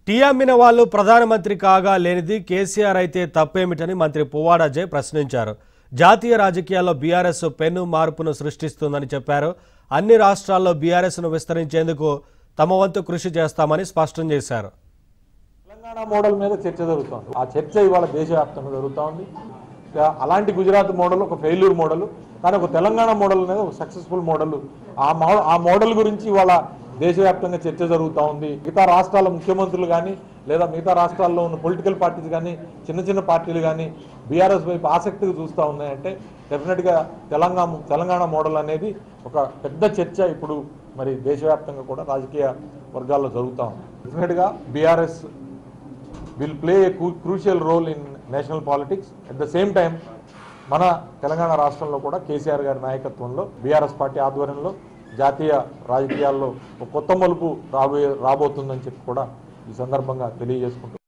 tea అమ్మిన వాళ్ళు ప్రధానమంత్రి కాగా లేనిది కేసీఆర్ అయితే తప్పేమిటని మంత్రి పువ్వాడ అజయ్ ప్రశ్నించారు జాతీయ రాజకీయాల్లో బీఆర్ఎస్ పెను మార్పును సృష్టిస్తుందని చెప్పారు అన్ని రాష్ట్రాల్లో బీఆర్ఎస్ను విస్తరించేందుకు తమ వంతు కృషి చేస్తామని స్పష్టం చేశారు తెలంగాణ మోడల్ మీద చర్చ జరుగుతోంది ఆ చర్చ ఇవాళ దేశవ్యాప్తంగా జరుగుతూ ఉంది ఇక అలాంటి గుజరాత్ మోడల్ ఒక ఫెయిల్యూర్ మోడల్ కానీ ఒక తెలంగాణ మోడల్ అనేది ఒక సక్సెస్ఫుల్ మోడల్ ఆ మో ఆ మోడల్ గురించి ఇవాళ దేశవ్యాప్తంగా చర్చ జరుగుతూ ఉంది మిగతా రాష్ట్రాల ముఖ్యమంత్రులు కానీ లేదా మిగతా రాష్ట్రాల్లో ఉన్న పొలిటికల్ పార్టీస్ కానీ చిన్న చిన్న పార్టీలు కానీ బీఆర్ఎస్ వైపు ఆసక్తిగా చూస్తూ ఉన్నాయంటే డెఫినెట్గా తెలంగాణ తెలంగాణ మోడల్ అనేది ఒక పెద్ద చర్చ ఇప్పుడు మరి దేశవ్యాప్తంగా కూడా రాజకీయ వర్గాల్లో జరుగుతూ ఉంది డెఫినెట్గా BRS will play a crucial role in national politics at the same time మన తెలంగాణ రాష్ట్రంలో కూడా కేసీఆర్ గారి నాయకత్వంలో బీఆర్ఎస్ పార్టీ ఆధ్వర్యంలో జాతీయ రాజకీయాల్లో ఒక కొత్త మలుపు రాబోయే రాబోతుందని చెప్పి కూడా ఈ సందర్భంగా తెలియజేసుకుంటూ